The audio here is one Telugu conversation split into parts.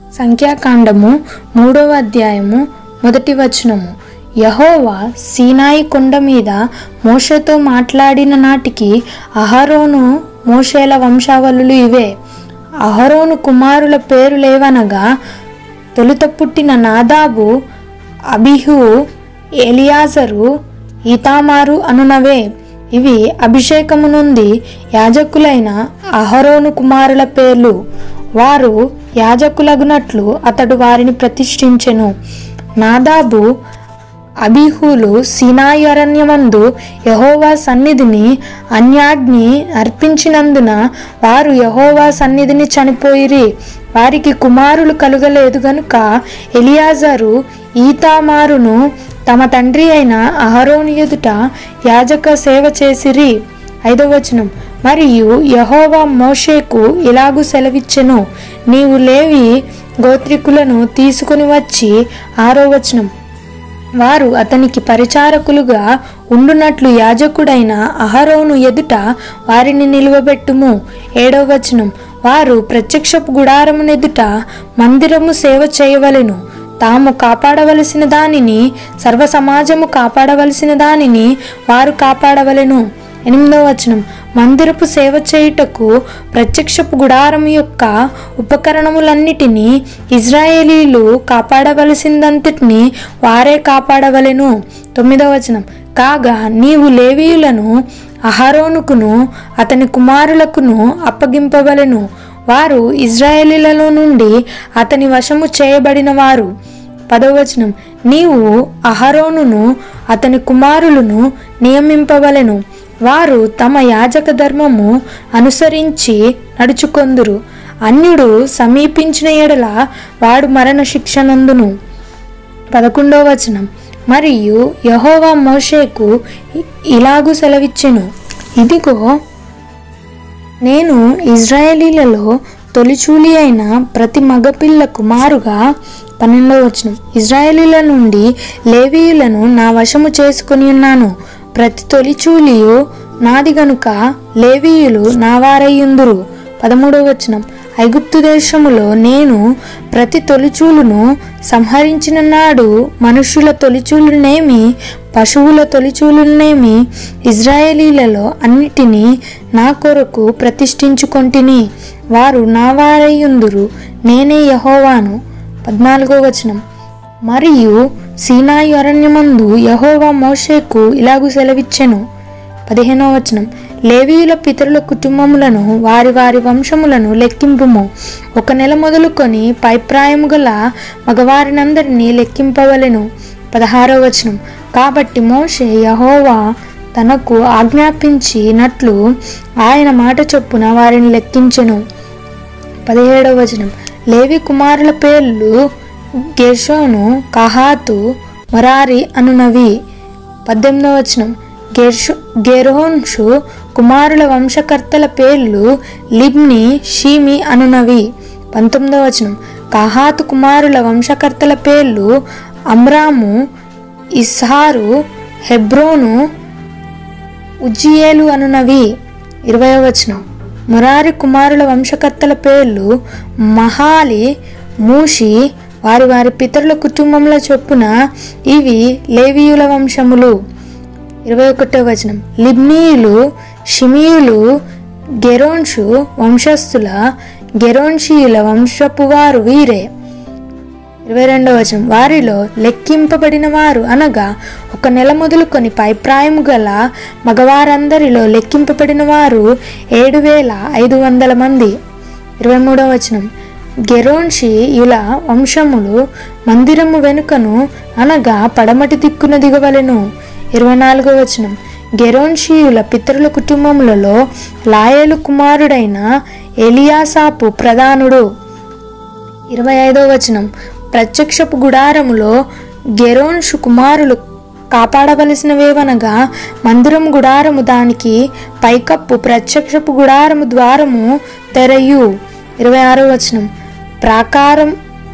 సంఖ్యాకాండము మూడవ అధ్యాయము మొదటి వచనము యహోవా సీనాయి కొండ మీద మోషతో మాట్లాడిన నాటికి అహరోను మోషేల వంశావళులు ఇవే అహరోను కుమారుల పేరులేవనగా తొలుత పుట్టిన నాదాబు అబిహు ఎలియాజరు ఈతామారు అనునవే ఇవి అభిషేకము నుండి యాజకులైన అహరోను కుమారుల పేర్లు వారు యాజకులగునట్లు అతడు వారిని ప్రతిష్ఠించెను నాదాబు అబిహులు సీనాయి అరణ్యమందు యహోవా సన్నిధిని అన్యాగ్ని అర్పించినందున వారు యహోవా సన్నిధిని చనిపోయిరి వారికి కుమారులు కలుగలేదు గనుక ఎలియాజరు ఈతామారును తమ తండ్రి అయిన అహరోని ఎదుట యాజక సేవ చేసిరి ఐదవ వచనం మరియు యహోవా మోషేకు ఇలాగు సెలవిచ్చెను నీవు లేవి గోత్రికులను తీసుకుని వచ్చి ఆరో వచనం వారు అతనికి పరిచారకులుగా ఉండునట్లు యాజకుడైన అహరోను ఎదుట వారిని నిలువబెట్టుము ఏడవ వచనం వారు ప్రత్యక్షపు గుడారమునెదుట మందిరము సేవ చేయవలెను తాము కాపాడవలసిన దానిని సర్వ సమాజము కాపాడవలసిన దానిని వారు కాపాడవలెను ఎనిమిదవ వచనం మందిరపు సేవ చేయుటకు ప్రత్యక్షపు గుడారము యొక్క ఉపకరణములన్నిటినీ ఇజ్రాయేలీలు కాపాడవలసిందంతటిని వారే కాపాడవలెను తొమ్మిదవ వచనం కాగా నీవు లేవీయులను అహరోనుకును అతని కుమారులకును అప్పగింపవలెను వారు ఇజ్రాయేలీలలో నుండి అతని వశము చేయబడిన వారు పదవచనం నీవు అహరోనును అతని కుమారులను నియమింపవలెను వారు తమ యాజక ధర్మము అనుసరించి నడుచుకొందురు అన్యుడు సమీపించిన ఎడల వాడు మరణ శిక్షనందును పదకొండవ వచనం మరియు యహోవా మోషేకు ఇ- ఇలాగు సెలవిచ్చెను ఇదిగో నేను ఇజ్రాయేలీలలో తొలిచూలి అయిన ప్రతి మగపిల్ల కుమారుగా పన్నెండవ వచనం ఇజ్రాయేలీల నుండి లేవీయులను నా వశము చేసుకొని ఉన్నాను ప్రతి తొలిచూలియు నాది గనుక లేవీయులు నా వారయ్యుందురు పదమూడవ వచనం ఐగుప్తు దేశములో నేను ప్రతి తొలిచూలును సంహరించిన నాడు మనుష్యుల తొలిచూలునేమి పశువుల తొలిచూలునేమి ఇజ్రాయేలీలలో అన్నిటినీ నా కొరకు ప్రతిష్ఠించుకొంటిని వారు నా వారయ్యుందురు నేనే యహోవాను పద్నాలుగో వచనం మరియు సీనాయి అరణ్యమందు యహోవా మోషేకు ఇలాగు సెలవిచ్చెను పదిహేనవ వచనం లేవీయుల పితరుల కుటుంబములను వారి వారి వంశములను లెక్కింపుము ఒక నెల మొదలుకొని పైప్రాయము గల మగవారినందరినీ లెక్కింపవలెను పదహారవ వచనం కాబట్టి మోషే యహోవా తనకు ఆజ్ఞాపించినట్లు ఆయన మాట చొప్పున వారిని లెక్కించెను పదిహేడవ వచనం లేవి కుమారుల పేర్లు గెర్షోను కహాతు మరారి అనునవి పద్దెనిమిదవ వచనం గెర్షో గెరోన్షు కుమారుల వంశకర్తల పేర్లు లిబ్ని షీమి అనునవి పంతొమ్మిదవ వచనం కహాతు కుమారుల వంశకర్తల పేర్లు అమ్రాము ఇస్హారు హెబ్రోను ఉజ్జియేలు అనునవి ఇరవై వచనం మురారి కుమారుల వంశకర్తల పేర్లు మహాలి మూషి వారి వారి పితరుల కుటుంబముల చొప్పున ఇవి లేవీయుల వంశములు ఇరవై ఒకటో వచనం లిబ్నీయులు షిమీయులు గెరోన్షు వంశస్థుల గెరోన్షియుల వంశపు వారు వీరే ఇరవై రెండవ వచనం వారిలో లెక్కింపబడిన వారు అనగా ఒక నెల మొదలుకొని పైప్రాయము గల మగవారందరిలో లెక్కింపబడిన వారు ఏడు వేల ఐదు వందల మంది ఇరవై మూడవ వచనం గెరోన్షియుల వంశములు మందిరము వెనుకను అనగా పడమటి దిక్కున దిగవలెను ఇరవై నాలుగవ వచనం గెరోన్షియుల పితరుల కుటుంబములలో లాయేలు కుమారుడైన ఎలియాసాపు ప్రధానుడు ఇరవై ఐదవ వచనం ప్రత్యక్షపు గుడారములో గెరోన్షు కుమారులు కాపాడవలసినవేవనగా మందిరం గుడారము దానికి పైకప్పు ప్రత్యక్షపు గుడారము ద్వారము తెరయు ఇరవై ఆరో వచనం ప్రాకారం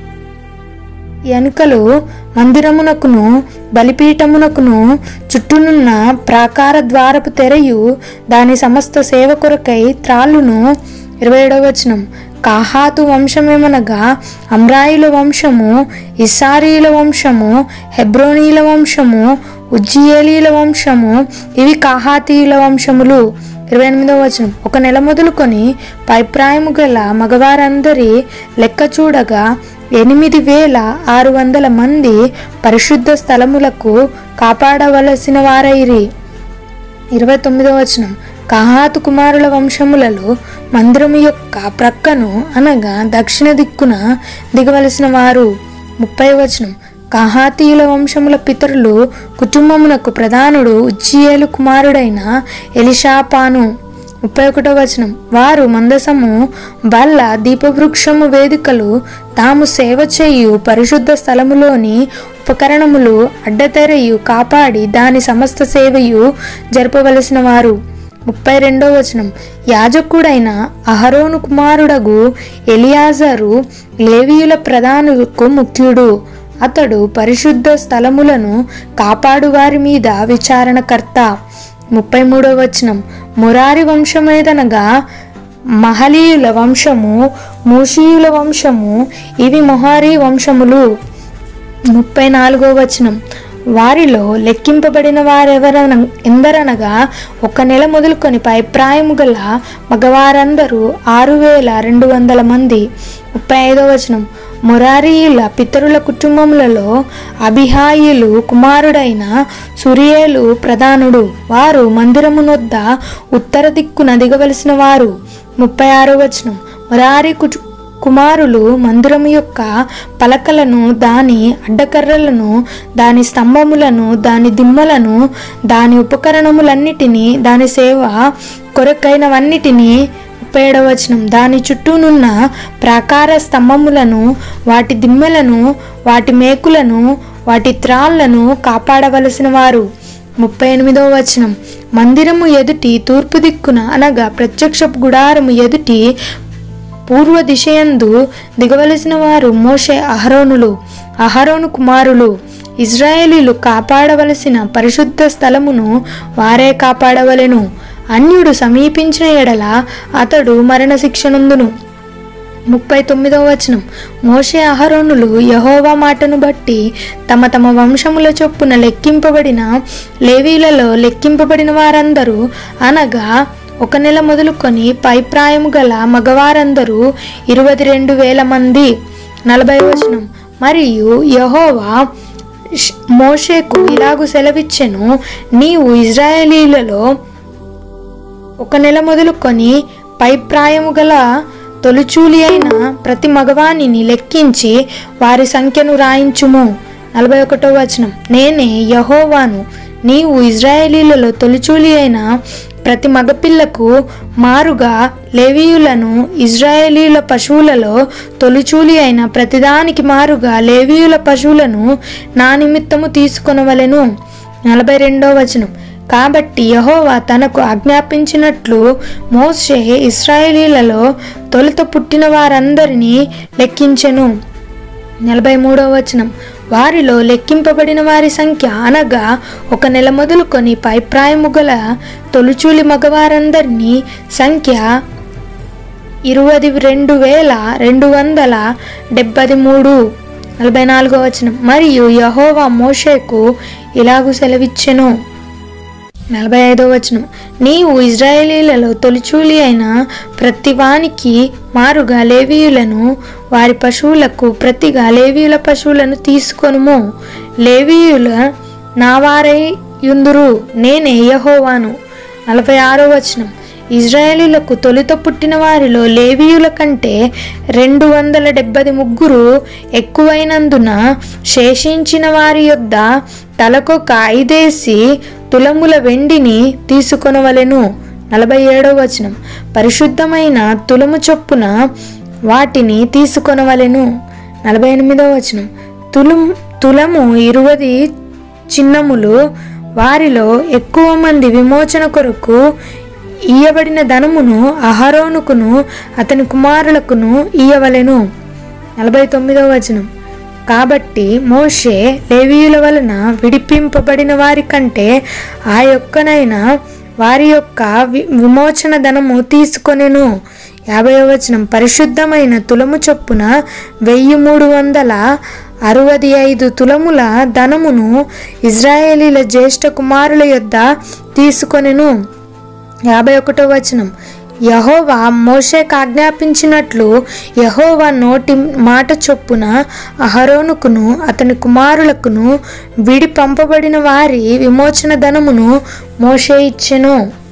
ఎనుకలు మందిరమునకును బలిపీఠమునకును చుట్టూనున్న ప్రాకార ద్వారపు తెరయు దాని సమస్త సేవ కొరకై త్రాళ్ళును ఇరవై ఏడవ వచనం కాహాతు వంశమేమనగా అమ్రాయిల వంశము ఇస్సారీల వంశము హెబ్రోనీల వంశము ఉజ్జియేలీల వంశము ఇవి కాహాతీయుల వంశములు ఇరవై ఎనిమిదవ వచనం ఒక నెల మొదలుకొని పైప్రాయము గల మగవారందరి లెక్క చూడగా ఎనిమిది వేల ఆరు వందల మంది పరిశుద్ధ స్థలములకు కాపాడవలసిన వారైరి ఇరవై తొమ్మిదవ వచనం కహాతు కుమారుల వంశములలో మందిరము యొక్క ప్రక్కను అనగా దక్షిణ దిక్కున దిగవలసిన వారు ముప్పై వచనం కహాతీయుల వంశముల పితరులు కుటుంబమునకు ప్రధానుడు ఉజ్జియేలు కుమారుడైన ఎలిషాపాను ముప్పై ఒకటో వచనం వారు మందసము బల్ల దీపవృక్షము వేదికలు తాము సేవ చేయు పరిశుద్ధ స్థలములోని ఉపకరణములు అడ్డతెరయు కాపాడి దాని సమస్త సేవయు జరపవలసిన వారు ముప్పై రెండో వచనం యాజకుడైన అహరోను కుమారుడగు ఎలియాజరు లేవీయుల ప్రధానులకు ముఖ్యుడు అతడు పరిశుద్ధ స్థలములను కాపాడు వారి మీద విచారణకర్త ముప్పై మూడో వచనం మురారి వంశమేదనగా మహలీయుల వంశము మూషీయుల వంశము ఇవి మొహారీ వంశములు ముప్పై నాలుగో వచనం వారిలో లెక్కింపబడిన వారెవరన ఎందరనగా ఒక నెల మొదలుకొని పైప్రాయము గల మగవారందరూ ఆరు వేల రెండు వందల మంది ముప్పై ఐదో వచనం మురారీయుల పితరుల కుటుంబములలో అభిహాయిలు కుమారుడైన సురియేలు ప్రధానుడు వారు మందిరమునొద్ద ఉత్తర దిక్కున దిగవలసిన వారు ముప్పై ఆరో వచనం మురారి కుటు కుమారులు మందిరము యొక్క పలకలను దాని అడ్డకర్రలను దాని స్తంభములను దాని దిమ్మలను దాని ఉపకరణములన్నిటినీ దాని సేవ కొరకైనవన్నిటినీ ముప్పై ఏడవ వచనం దాని చుట్టూనున్న ప్రాకార స్తంభములను వాటి దిమ్మెలను వాటి మేకులను వాటి త్రాళ్లను కాపాడవలసిన వారు ముప్పై ఎనిమిదవ వచనం మందిరము ఎదుటి తూర్పు దిక్కున అనగా ప్రత్యక్ష గుడారము ఎదుటి పూర్వ దిశయందు దిగవలసిన వారు మోషే అహరోనులు అహరోను కుమారులు ఇజ్రాయేలీలు కాపాడవలసిన పరిశుద్ధ స్థలమును వారే కాపాడవలెను అన్యుడు సమీపించిన ఎడల అతడు మరణశిక్షనందును ముప్పై తొమ్మిదవ వచనం మోషే అహరోనులు యహోవా మాటను బట్టి తమ తమ వంశముల చొప్పున లెక్కింపబడిన లేవీలలో లెక్కింపబడిన వారందరూ అనగా ఒక నెల మొదలుకొని పైప్రాయము గల మగవారందరూ ఇరవై రెండు వేల మంది నలభై వచనం మరియు యహోవా ష్- మోషేకు ఇలాగు సెలవిచ్చెను నీవు ఇజ్రాయేలీలలో ఒక నెల మొదలుకొని పైప్రాయము గల తొలిచూలి అయిన ప్రతి మగవానిని లెక్కించి వారి సంఖ్యను రాయించుము నలభై ఒకటో వచనం నేనే యహోవాను నీవు ఇజ్రాయేలీలలో తొలిచూలి అయిన ప్రతి మగపిల్లకు మారుగా లేవీయులను ఇజ్రాయేలీల పశువులలో తొలిచూలి అయిన ప్రతిదానికి మారుగా లేవీయుల పశువులను నా నిమిత్తము తీసుకొనవలెను నలభై రెండో వచనం కాబట్టి యహోవా తనకు ఆజ్ఞాపించినట్లు మోషే ఇస్రాయేలీలలో తొలుత పుట్టిన వారందరినీ లెక్కించెను నలభై మూడవ వచనం వారిలో లెక్కింపబడిన వారి సంఖ్య అనగా ఒక నెల మొదలుకొని పైప్రాయము గల తొలుచూలి మగవారందరినీ సంఖ్య ఇరవై రెండు వేల రెండు వందల డెబ్బది మూడు నలభై నాలుగో వచనం మరియు యహోవా మోషేకు ఇలాగు సెలవిచ్చెను నలభై ఐదో వచనం నీవు ఇజ్రాయేలీలలో తొలిచూలి అయిన ప్రతి వానికి మారుగా లేవీయులను వారి పశువులకు ప్రతిగా లేవీయుల పశువులను తీసుకొనుము లేవీయుల నావారై యుందురు నేనే యహోవాను నలభై ఆరో వచనం ఇజ్రాయేలీలకు తొలుత పుట్టిన వారిలో లేవీయుల కంటే రెండు వందల డెబ్బది ముగ్గురు ఎక్కువైనందున శేషించిన వారి యొద్ద తలకొక ఐదేసి తులముల వెండిని తీసుకొనవలెను నలభై ఏడవ వచనం పరిశుద్ధమైన తులము చొప్పున వాటిని తీసుకొనవలెను నలభై ఎనిమిదవ వచనం తులం తులము ఇరువది చిన్నములు వారిలో ఎక్కువ మంది విమోచన కొరకు ఇయ్యబడిన ధనమును అహరోనుకును అతని కుమారులకును ఇయ్యవలెను నలభై తొమ్మిదవ వచనం కాబట్టి మోషే లేవీయుల వలన విడిపింపబడిన వారి కంటే ఆ యొక్కనైనా వారి యొక్క వి- విమోచన ధనము తీసుకొనెను యాభై వచనం పరిశుద్ధమైన తులము చొప్పున వెయ్యి మూడు వందల అరవది ఐదు తులముల ధనమును ఇజ్రాయేలీల జ్యేష్ఠ కుమారుల యొద్ద తీసుకొనెను యాభై ఒకటో వచనం యహోవా మోషేకు ఆజ్ఞాపించినట్లు యహోవా నోటి మాట చొప్పున అహరోనుకును అతని కుమారులకును విడి పంపబడిన వారి విమోచన ధనమును మోషే ఇచ్చెను